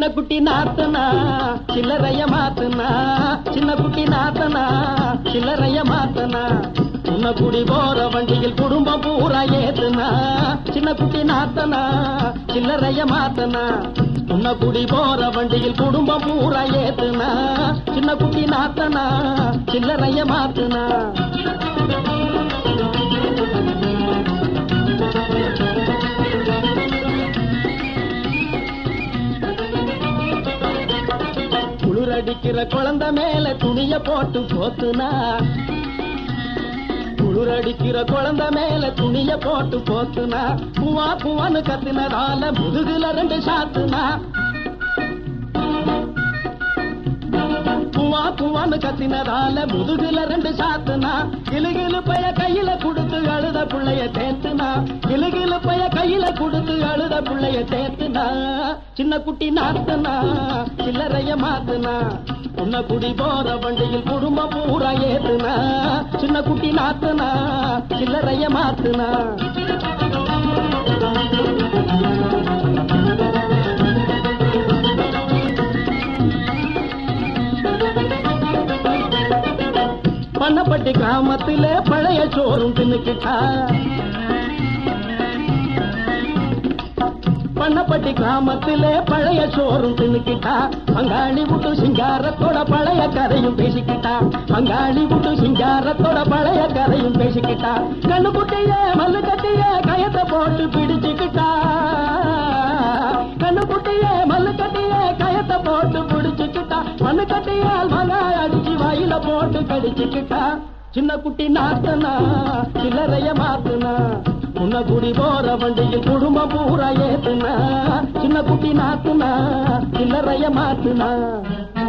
சின்ன குட்டி நாத்தனா சில்லறைய மாத்துனா சின்ன குட்டி நாத்தனா சில்லறைய மாத்தனா உன்ன குடி போற வண்டியில் குடும்பம் பூரா ஏத்துனா சின்ன குட்டி நாத்தனா சில்லறைய மாத்தனா உன்ன குடி போற வண்டியில் குடும்பம் பூரா ஏத்துனா சின்ன குட்டி நாத்தனா சில்லறைய மாத்துனா குளிரடிக்கிற குழந்தை மேல துணிய போட்டு போத்துனா குளிரடிக்கிற குழந்தை மேல துணிய போட்டு போத்துனா பூவா பூவான்னு கத்தினதால முதுகுல ரெண்டு சாத்துனா பூவா பூவான்னு கத்தினதால முதுகுல ரெண்டு சாத்துனா கிளுகிளு பைய கையில கொடுத்து அழுத புள்ளைய தேத்துனா கிளுகிளு பைய கையில கொடுத்து அழுத புள்ளைய தேத்துனா சின்ன குட்டி நாத்துனா சில்லறைய மாத்துனா உன்ன குடி போற வண்டியில் குடும்பம் பூரா ஏத்துனா சின்ன குட்டி நாத்துனா சில்லறைய மாத்துனா பண்ணப்பட்டி கிராமத்திலே பழைய சோறும் தின்னுக்கிட்டா பண்ணப்பட்டி கிராமத்திலே பழைய சோறும் தின்னுக்கிட்டா பங்காளி விட்டு சிங்காரத்தோட பழைய கதையும் பேசிக்கிட்டா பங்காளி விட்டு சிங்காரத்தோட பழைய கதையும் பேசிக்கிட்டா கண்ணு குட்டிய மல்லு கட்டிய கயத்தை போட்டு பிடிச்சுக்கிட்டா கண்ணு குட்டிய மல்லு கட்டிய கயத்தை போட்டு பிடிச்சுக்கிட்டா மண்ணு கட்டியால் மகாய் அடிச்சு வாயில போட்டு கடிச்சுக்கிட்டா சின்ன குட்டி நாத்தனா சில்லறைய மாத்துனா உன்ன குடி போற வண்டியில் குடும்பம் பூரா ஏத்துனா சின்ன குட்டி நாத்துனா சில்லறைய மாத்துனா